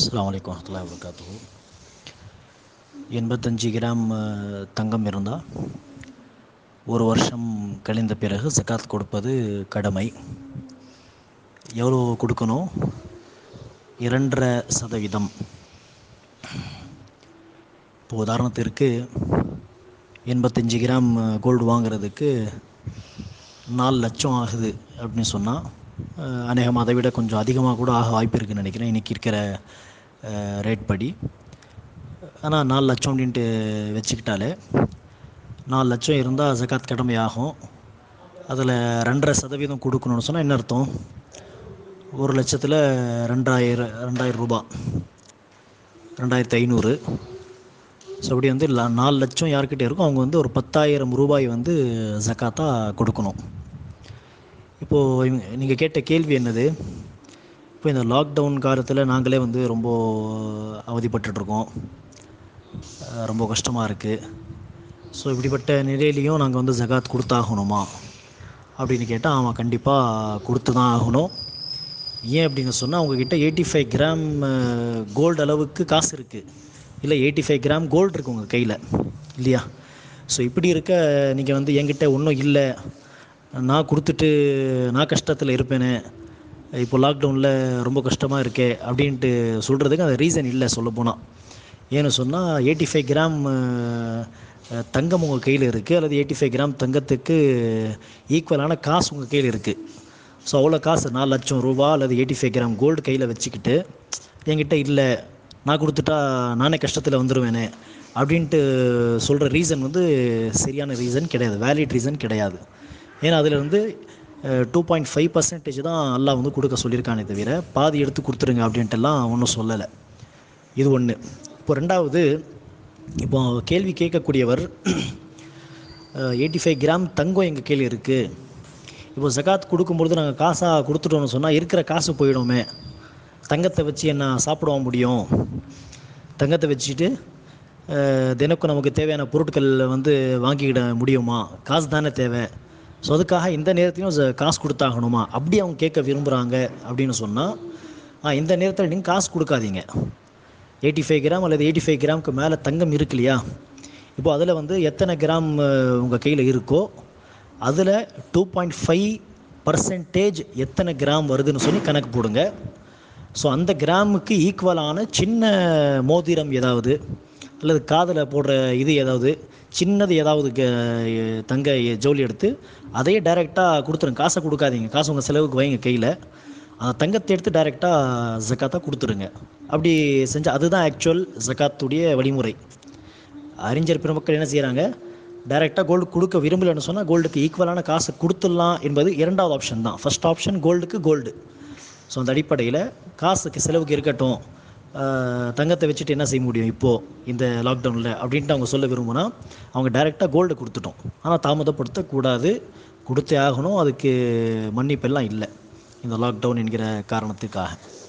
அஸ்ஸலாமு அலைக்கும் வரஹ்மத்துல்லாஹி வபரகாத்துஹு எண்பத்தஞ்சு கிராம் அஹ், தங்கம் இருந்தால் ஒரு வருஷம் கழிந்த பிறகு ஜக்காத் கொடுப்பது கடமை எவ்வளோ கொடுக்கணும் இரண்டரை சதவீதம் இப்போ உதாரணத்திற்கு எண்பத்தஞ்சு கிராம் கோல்டு வாங்குறதுக்கு நாலு லட்சம் ஆகுது அப்படின்னு சொன்னால் அநேகம் அதை விட கொஞ்சம் அதிகமாக கூட ஆக வாய்ப்பு இருக்குன்னு நினைக்கிறேன் இன்றைக்கி இருக்கிற ரேட் படி ஆனால் நாலு லட்சம் அப்படின்ட்டு வச்சுக்கிட்டாலே நாலு லட்சம் இருந்தால் ஜக்காத் கடமை ஆகும் அதில் ரெண்டரை சதவீதம் கொடுக்கணும்னு சொன்னால் என்ன அர்த்தம் ஒரு லட்சத்தில் ரெண்டாயிரம் ரெண்டாயிரம் ரூபாய் ரெண்டாயிரத்து ஐநூறு ஸோ அப்படி வந்து லா- நாலு லட்சம் யார்கிட்ட இருக்கோ அவங்க வந்து ஒரு பத்தாயிரம் ரூபாய் வந்து ஜக்காத்தாக கொடுக்கணும் இப்போது நீங்கள் கேட்ட கேள்வி என்னது இப்போ இந்த லாக்டவுன் காலத்தில் நாங்களே வந்து ரொம்ப அவதிப்பட்டுட்ருக்கோம் அஹ் ரொம்ப கஷ்டமாக இருக்குது ஸோ இப்படிப்பட்ட நிலையிலையும் நாங்கள் வந்து ஜகாத் கொடுத்தாகணுமா அப்படின்னு கேட்டால் ஆமாம் கண்டிப்பாக கொடுத்து தான் ஆகணும் ஏன் அப்படின்னு சொன்னால் உங்ககிட்ட எயிட்டி ஃபைவ் கிராம் கோல்டு அளவுக்கு காசு இருக்குது இல்லை எயிட்டி ஃபைவ் கிராம் கோல்டு இருக்குது உங்கள் கையில் இல்லையா ஸோ இப்படி இருக்க நீங்கள் வந்து என்கிட்ட ஒன்றும் இல்லை நான் கொடுத்துட்டு நான் கஷ்டத்தில் இருப்பேனே இப்போ லாக்டவுனில் ரொம்ப கஷ்டமாக இருக்கே அப்படின்ட்டு சொல்கிறதுக்கு அந்த ரீசன் இல்லை சொல்லப்போனால் ஏன்னு சொன்னால் எயிட்டி ஃபைவ் கிராம் அஹ், தங்கம் உங்கள் கையில் இருக்குது அல்லது எயிட்டி ஃபைவ் கிராம் தங்கத்துக்கு ஈக்குவலான காசு உங்கள் கையில் இருக்குது ஸோ அவ்வளோ காசு நாலு லட்சம் ரூபா அல்லது எயிட்டி ஃபைவ் கிராம் கோல்டு கையில் வச்சுக்கிட்டு என்கிட்ட இல்லை நான் கொடுத்துட்டா நானே கஷ்டத்தில் வந்துடுவேனே அப்படின்ட்டு சொல்கிற ரீசன் வந்து சரியான ரீசன் கிடையாது வேலிட் ரீசன் கிடையாது ஏன்னா அதில் வந்து டூ பாயிண்ட் ஃபைவ் பர்சன்டேஜ் தான் அல்லாஹ் வந்து கொடுக்க சொல்லியிருக்கானே தவிர பாதி எடுத்து கொடுத்துருங்க அப்படின்ட்டுலாம் ஒன்றும் சொல்லலை இது ஒன்று இப்போ ரெண்டாவது இப்போ கேள்வி கேட்கக்கூடியவர் எயிட்டி ஃபைவ் கிராம் தங்கம் எங்கள் கையில் இருக்குது இப்போ ஜகாத் கொடுக்கும்பொழுது நாங்கள் காசாக கொடுத்துட்டோம்னு சொன்னால் இருக்கிற காசு போயிடுமே தங்கத்தை வச்சு என்ன சாப்பிட முடியும் தங்கத்தை வச்சுட்டு அஹ், தினக்கும் நமக்கு தேவையான பொருட்கள் வந்து வாங்கிக்கிட முடியுமா காசு தானே தேவை ஸோ அதுக்காக இந்த நேரத்தையும் ஜ- காசு கொடுத்தாகணுமா அப்படி அவங்க கேட்க விரும்புகிறாங்க அப்படின்னு சொன்னால் இந்த நேரத்தில் நீங்கள் காசு கொடுக்காதீங்க எயிட்டி ஃபைவ் கிராம் அல்லது எயிட்டி ஃபைவ் கிராமுக்கு மேலே தங்கம் இருக்கு இல்லையா இப்போ அதில் வந்து எத்தனை கிராம் உங்கள் கையில் இருக்கோ அதில் டூ பாயிண்ட் ஃபைவ் பர்சன்டேஜ் எத்தனை கிராம் வருதுன்னு சொல்லி கணக்கு போடுங்க ஸோ அந்த கிராமுக்கு ஈக்குவலான சின்ன மோதிரம் ஏதாவது அல்லது காதில் போடுற இது ஏதாவது சின்னது ஏதாவது க- தங்க ஜவுளி எடுத்து அதையே டைரெக்டாக கொடுத்துருங்க காசை கொடுக்காதீங்க காசு உங்கள் செலவுக்கு வைங்க கையில் அந்த தங்கத்தை எடுத்து டைரெக்டாக ஜக்காத்தாக கொடுத்துருங்க அப்படி செஞ்சால் அதுதான் ஆக்சுவல் ஜக்காத்துடைய வழிமுறை அறிஞர் பெருமக்கள் என்ன செய்கிறாங்க டைரெக்டாக கோல்டு கொடுக்க விரும்பலைன்னு சொன்னால் கோல்டுக்கு ஈக்குவலான காசை கொடுத்துடலாம் என்பது இரண்டாவது ஆப்ஷன் தான் ஃபர்ஸ்ட் ஆப்ஷன் கோல்டுக்கு கோல்டு ஸோ அந்த அடிப்படையில் காசுக்கு செலவுக்கு இருக்கட்டும் ஆஹ், தங்கத்தை வச்சுட்டு என்ன செய்ய முடியும் இப்போது இந்த லாக்டவுனில் அப்படின்ட்டு அவங்க சொல்ல விரும்புனா அவங்க டைரெக்டாக கோல்டு கொடுத்துட்டோம் ஆனால் தாமதப்படுத்தக்கூடாது கொடுத்தே ஆகணும் அதுக்கு மன்னிப்பெல்லாம் இல்லை இந்த லாக்டவுன் என்கிற காரணத்துக்காக